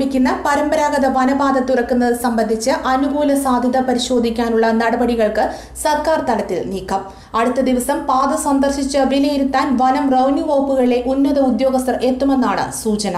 ആരംഭിക്കുന്ന പരമ്പരാഗത വനപാത തുറക്കുന്നത് സംബന്ധിച്ച് അനുകൂല സാധ്യത പരിശോധിക്കാനുള്ള നടപടികൾക്ക് സർക്കാർ തലത്തിൽ നീക്കം അടുത്ത ദിവസം പാത സന്ദർശിച്ച് വിലയിരുത്താൻ വനം റവന്യൂ വകുപ്പുകളിലെ ഉന്നത ഉദ്യോഗസ്ഥർ എത്തുമെന്നാണ് സൂചന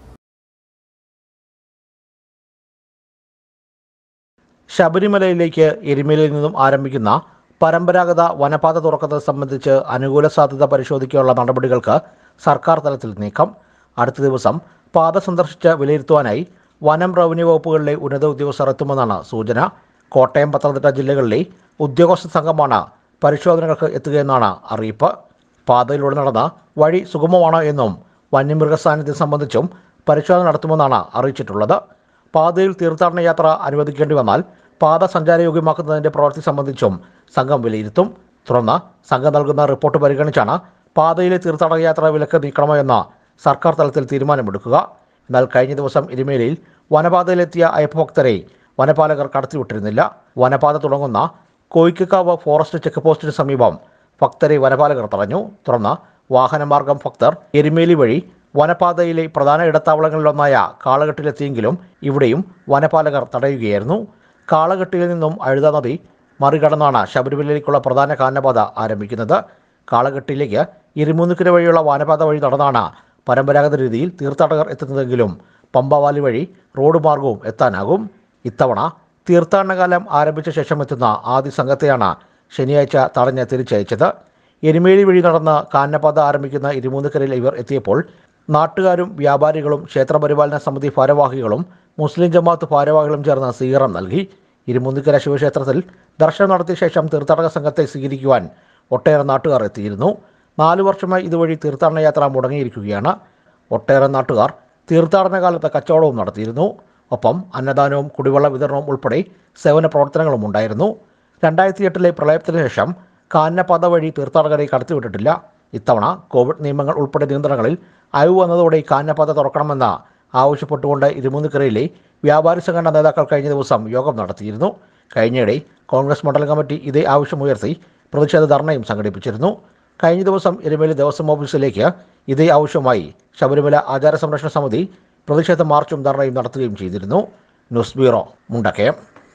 ശബരിമലയിലേക്ക് എരുമേലിയിൽ നിന്നും ആരംഭിക്കുന്ന പരമ്പരാഗത വനപാത തുറക്കുന്നത് സംബന്ധിച്ച് അനുകൂല സാധ്യത പരിശോധിക്കാനുള്ള നടപടികൾക്ക് സർക്കാർ തലത്തിൽ നീക്കം അടുത്ത ദിവസം പാത സന്ദർശിച്ച് വിലയിരുത്തുവാനായി വനം റവന്യൂ വകുപ്പുകളിലെ ഉന്നത ഉദ്യോഗസ്ഥർ എത്തുമെന്നാണ് സൂചന കോട്ടയം പത്തനംതിട്ട ജില്ലകളിലെ ഉദ്യോഗസ്ഥ സംഘമാണ് പരിശോധനകൾക്ക് എത്തുകയെന്നാണ് അറിയിപ്പ് പാതയിലൂടെ നടന്ന വഴി സുഗമമാണോ എന്നും വന്യമൃഗ സാന്നിധ്യം സംബന്ധിച്ചും പരിശോധന നടത്തുമെന്നാണ് അറിയിച്ചിട്ടുള്ളത് പാതയിൽ തീർത്ഥാടന യാത്ര അനുവദിക്കേണ്ടി വന്നാൽ പാത സഞ്ചാരയോഗ്യമാക്കുന്നതിന്റെ പ്രവൃത്തി സംബന്ധിച്ചും സംഘം വിലയിരുത്തും തുടർന്ന് സംഘം നൽകുന്ന റിപ്പോർട്ട് പരിഗണിച്ചാണ് പാതയിലെ തീർത്ഥാടന യാത്ര വിലക്ക് നീക്കണമോ എന്ന സർക്കാർ തലത്തിൽ തീരുമാനമെടുക്കുക എന്നാൽ കഴിഞ്ഞ ദിവസം ഇരുമേലിയിൽ വനപാതയിലെത്തിയ അയ്യപ്പഭക്തരെ വനപാലകർ കടത്തിവിട്ടിരുന്നില്ല വനപാത തുടങ്ങുന്ന കോയിക്കക്കാവ് ഫോറസ്റ്റ് ചെക്ക് പോസ്റ്റിന് സമീപം ഭക്തരെ വനപാലകർ തടഞ്ഞു തുടർന്ന് വാഹനമാർഗം ഭക്തർ എരുമേലി വഴി വനപാതയിലെ പ്രധാന ഇടത്താവളങ്ങളിലൊന്നായ കാളകെട്ടിലെത്തിയെങ്കിലും ഇവിടെയും വനപാലകർ തടയുകയായിരുന്നു കാളകെട്ടിൽ നിന്നും അഴുത നദി മറികടന്നാണ് ശബരിമലയിലേക്കുള്ള പ്രധാന കാനപാത ആരംഭിക്കുന്നത് കാളകെട്ടിലേക്ക് ഇരുമൂന്നുക്കിര വഴിയുള്ള വാനപാത വഴി നടന്നാണ് പരമ്പരാഗത രീതിയിൽ തീർത്ഥാടകർ എത്തുന്നതെങ്കിലും പമ്പവാലി വഴി റോഡ് മാർഗവും എത്താനാകും ഇത്തവണ തീർത്ഥാടനകാലം ആരംഭിച്ച ശേഷം എത്തുന്ന ആദ്യ സംഘത്തെയാണ് ശനിയാഴ്ച തടഞ്ഞ് തിരിച്ചയച്ചത് എരുമേലി വഴി നടന്ന് കാനപാത ആരംഭിക്കുന്ന ഇരുമൂന്നുക്കരയിൽ ഇവർ എത്തിയപ്പോൾ നാട്ടുകാരും വ്യാപാരികളും ക്ഷേത്രപരിപാലന സമിതി ഭാരവാഹികളും മുസ്ലിം ജമാഅത്ത് ഭാരവാഹികളും ചേർന്ന് സ്വീകരണം നൽകി ഇരുമുന്നിക്കര ശിവക്ഷേത്രത്തിൽ ദർശനം നടത്തിയ ശേഷം തീർത്ഥാടക സംഘത്തെ സ്വീകരിക്കുവാൻ ഒട്ടേറെ നാട്ടുകാർ എത്തിയിരുന്നു നാലു വർഷമായി ഇതുവഴി തീർത്ഥാടന യാത്ര മുടങ്ങിയിരിക്കുകയാണ് ഒട്ടേറെ നാട്ടുകാർ തീർത്ഥാടന കാലത്ത് കച്ചവടവും നടത്തിയിരുന്നു ഒപ്പം അന്നദാനവും കുടിവെള്ള വിതരണവും ഉൾപ്പെടെ സേവന പ്രവർത്തനങ്ങളും ഉണ്ടായിരുന്നു രണ്ടായിരത്തി എട്ടിലെ പ്രളയത്തിന് ശേഷം കാനപാത വഴി തീർത്ഥാടകരെ കടത്തിവിട്ടിട്ടില്ല ഇത്തവണ കോവിഡ് നിയമങ്ങൾ ഉൾപ്പെടെ നിയന്ത്രണങ്ങളിൽ അയവ് വന്നതോടെ കാനപാത തുറക്കണമെന്ന് ആവശ്യപ്പെട്ടുകൊണ്ട് ഇരുമൂന്നിക്കരയിലെ വ്യാപാരി സംഘടനാ നേതാക്കൾ കഴിഞ്ഞ ദിവസം യോഗം നടത്തിയിരുന്നു കഴിഞ്ഞയിടെ കോൺഗ്രസ് മണ്ഡലം കമ്മിറ്റി ഇതേ ആവശ്യമുയർത്തി പ്രതിഷേധ ധർണയും സംഘടിപ്പിച്ചിരുന്നു കഴിഞ്ഞ ദിവസം എരുമേലി ദേവസ്വം ഓഫീസിലേക്ക് ഇതേ ആവശ്യമായി ശബരിമല ആചാര സംരക്ഷണ സമിതി പ്രതിഷേധ മാർച്ചും ധർണയും നടത്തുകയും ചെയ്തിരുന്നു ന്യൂസ് ബ്യൂറോ മുണ്ടക്കയം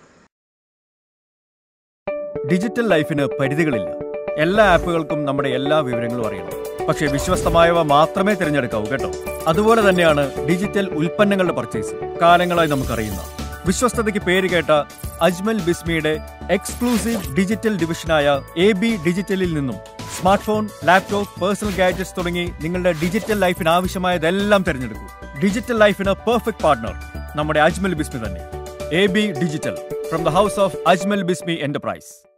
ഡിജിറ്റൽ ലൈഫിന് പരിധികളില്ല എല്ലാ ആപ്പുകൾക്കും നമ്മുടെ എല്ലാ വിവരങ്ങളും അറിയണം പക്ഷേ വിശ്വസ്തമായവ മാത്രമേ തിരഞ്ഞെടുക്കാവൂ കേട്ടോ അതുപോലെ തന്നെയാണ് ഡിജിറ്റൽ ഉൽപ്പന്നങ്ങളുടെ പർച്ചേസ് കാലങ്ങളായി നമുക്കറിയുന്ന വിശ്വസ്തതയ്ക്ക് പേര് കേട്ട അജ്മൽ ബിസ്മിയുടെ എക്സ്ക്ലൂസീവ് ഡിജിറ്റൽ ഡിവിഷനായ എ ബി ഡിജിറ്റലിൽ നിന്നും smart phone laptop personal gadgets തുടങ്ങി നിങ്ങളുടെ ഡിജിറ്റൽ ലൈഫിന് ആവശ്യമായതെല്ലാം തിരഞ്ഞെടുക്കൂ ഡിജിറ്റൽ ലൈഫിന് പെർഫെക്റ്റ് പാർട്ണർ നമ്മുടെ അജ്മൽ ബിസ്മി തന്നെ A B digital from the house of Ajmal Bismi enterprise